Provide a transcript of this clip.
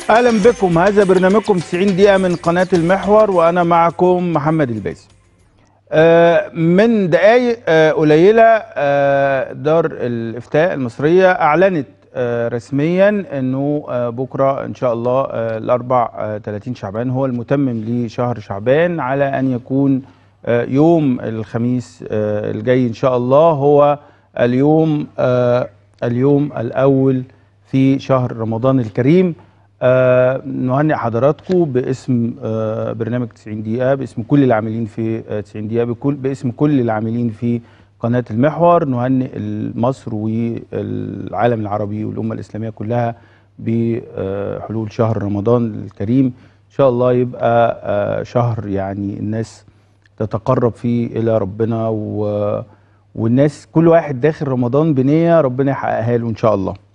اهلا بكم هذا برنامجكم 90 دقيقه من قناه المحور وانا معكم محمد الباسي آه، من دقائق آه، قليله آه، دار الافتاء المصريه اعلنت آه، رسميا انه آه، بكره ان شاء الله آه، الاربع آه، 30 شعبان هو المتمم لشهر شعبان على ان يكون آه، يوم الخميس آه، الجاي ان شاء الله هو اليوم آه، اليوم الاول في شهر رمضان الكريم آه نهنئ حضراتكم باسم آه برنامج 90 دقيقة باسم كل العاملين في آه 90 دقيقة بكل باسم كل العاملين في قناة المحور نهنئ مصر والعالم العربي والأمة الإسلامية كلها بحلول شهر رمضان الكريم إن شاء الله يبقى آه شهر يعني الناس تتقرب فيه إلى ربنا و والناس كل واحد داخل رمضان بنية ربنا يحققها له إن شاء الله